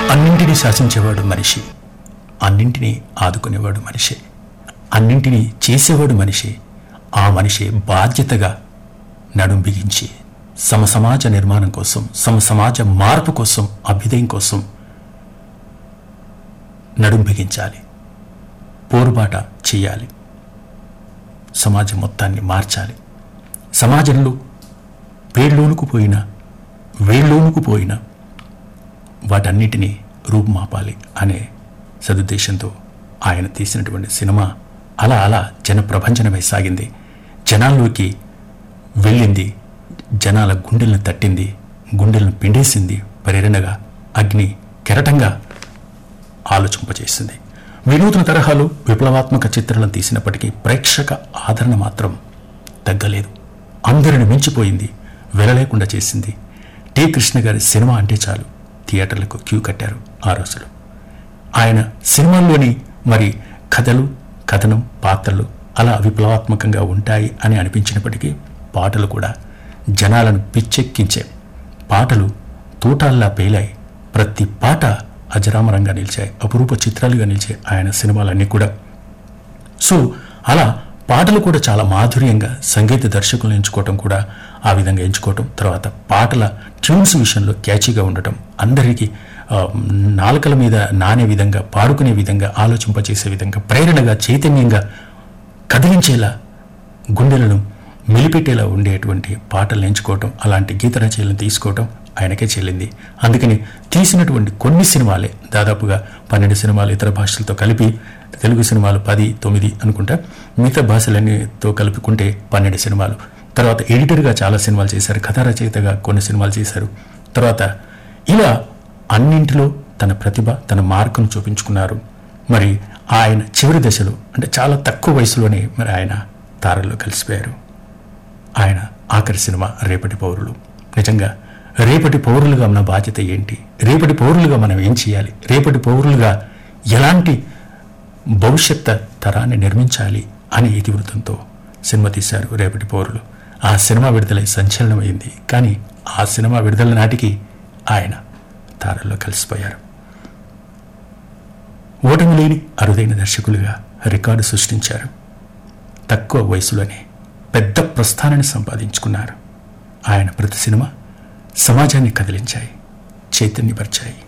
అన్నింటినీ శాసించేవాడు మనిషి అన్నింటినీ ఆదుకునేవాడు మనిషే అన్నింటినీ చేసేవాడు మనిషి ఆ మనిషి బాధ్యతగా నడుం బిగించి సమసమాజ నిర్మాణం కోసం సమసమాజ మార్పు కోసం అభ్యుదయం కోసం నడుం బిగించాలి పోరుబాట చేయాలి సమాజం మొత్తాన్ని మార్చాలి సమాజంలో పేర్లోనుకు పోయిన వేళ్ళలోనుకు పోయిన వాటన్నిటినీ రూపుమాపాలి అనే సదుద్దేశంతో ఆయన తీసినటువంటి సినిమా అలా అలా జన ప్రభంజనమై సాగింది జనాల్లోకి వెళ్ళింది జనాల గుండెలను తట్టింది గుండెలను పిండేసింది ప్రేరణగా అగ్ని కెరటంగా ఆలోచింపజేసింది వినూత్న తరహాలో విప్లవాత్మక చిత్రాలను తీసినప్పటికీ ప్రేక్షక ఆదరణ మాత్రం తగ్గలేదు అందరిని మించిపోయింది వెలలేకుండా చేసింది టి కృష్ణ గారి సినిమా అంటే చాలు థియేటర్లకు క్యూ కట్టారు ఆ రోజులు ఆయన సినిమాల్లోని మరి కథలు కథనం పాత్రలు అలా విప్లవాత్మకంగా ఉంటాయి అని అనిపించినప్పటికీ పాటలు కూడా జనాలను పిచ్చెక్కించే పాటలు తూటాల్లా పేలాయి ప్రతి పాట అజరామరంగా నిలిచాయి అపురూప చిత్రాలుగా నిలిచాయి ఆయన సినిమాలన్నీ కూడా సో అలా పాటలు కూడా చాలా మాధుర్యంగా సంగీత దర్శకులను ఎంచుకోవటం కూడా ఆ విధంగా ఎంచుకోవటం తర్వాత పాటల ట్యూన్స్ విషయంలో క్యాచీగా ఉండటం అందరికీ ఆ, నాలుకల మీద నానే విధంగా పాడుకునే విధంగా ఆలోచింపచేసే విధంగా ప్రేరణగా చైతన్యంగా కదిలించేలా గుండెలను మెలిపెట్టేలా ఉండేటువంటి పాటలు ఎంచుకోవటం అలాంటి గీత రచనలను తీసుకోవటం ఆయనకే చెల్లింది అందుకని తీసినటువంటి కొన్ని సినిమాలే దాదాపుగా పన్నెండు సినిమాలు ఇతర భాషలతో కలిపి తెలుగు సినిమాలు పది తొమ్మిది అనుకుంటా మిగతా భాషలన్నీతో కలుపుకుంటే పన్నెండు సినిమాలు తర్వాత ఎడిటర్గా చాలా సినిమాలు చేశారు కథా రచయితగా కొన్ని సినిమాలు చేశారు తర్వాత ఇలా అన్నింటిలో తన ప్రతిభ తన మార్కును చూపించుకున్నారు మరి ఆయన చివరి దశలో అంటే చాలా తక్కువ వయసులోనే మరి ఆయన తారల్లో కలిసిపోయారు ఆయన ఆఖరి సినిమా రేపటి పౌరులు నిజంగా రేపటి పౌరులుగా మన బాధ్యత ఏంటి రేపటి పౌరులుగా మనం ఏం చేయాలి రేపటి పౌరులుగా ఎలాంటి భవిష్యత్ తరాన్ని నిర్మించాలి అనే ఇతివృత్తంతో సినిమా తీశారు రేపటి పౌరులు ఆ సినిమా విడుదలై సంచలనమైంది కానీ ఆ సినిమా విడుదల నాటికి ఆయన తారల్లో కలిసిపోయారు ఓటమి లేని అరుదైన దర్శకులుగా రికార్డు సృష్టించారు తక్కువ వయసులోనే పెద్ద ప్రస్థానాన్ని సంపాదించుకున్నారు ఆయన ప్రతి సినిమా సమాజాన్ని కదిలించాయి చైతన్యపరిచాయి